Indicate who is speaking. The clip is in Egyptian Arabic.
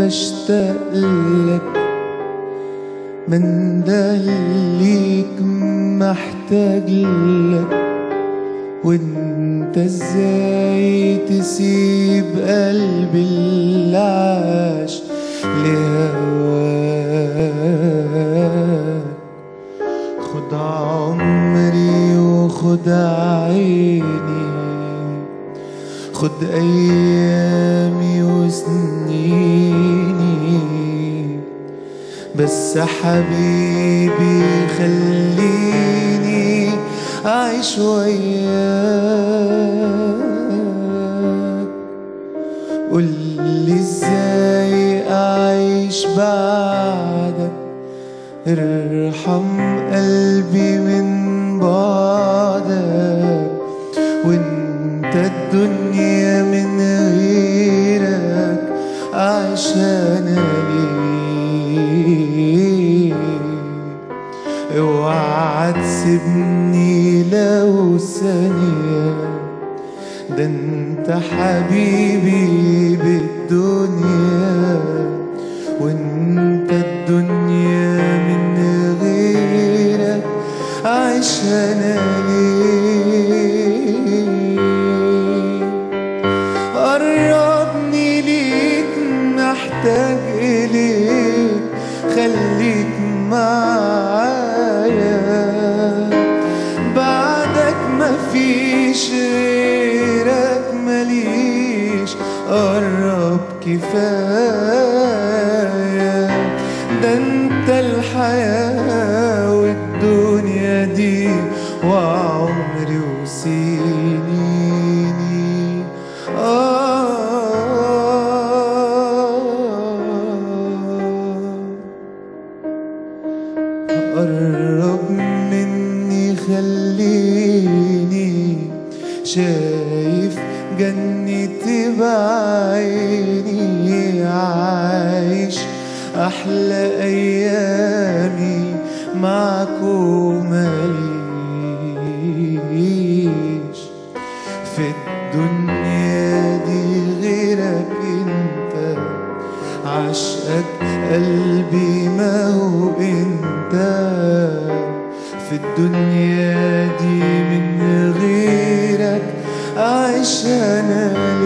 Speaker 1: بشتاق لك من دليك محتاج لك وانت ازاي تسيب قلبي اللي عاش لهواك خد عمري وخد عيني خد ايامي وسنيني بس حبيبي خليني اعيش وياك قولي ازاي اعيش بعدك ارحم قلبي من بعدك وانت الدنيا من غيرك عشان ليه اوعى تسيبني لو ثانية ده انت حبيبي بالدنيا وانت الدنيا من غيرك عايش انا ليه قربني ليك محتاج إليك خليك معايا بعدك مفيش غيرك مليش قرب كفاية ده انت الحياة والدنيا دي وعمري وسنيني آه قرب مني خليني شايف جنتي بعيني عايش أحلى أيامي معك ومليش في الدنيا دي غيرك انت عشقك قلبي ما هو انت في الدنيا دي من غيرك عايش انا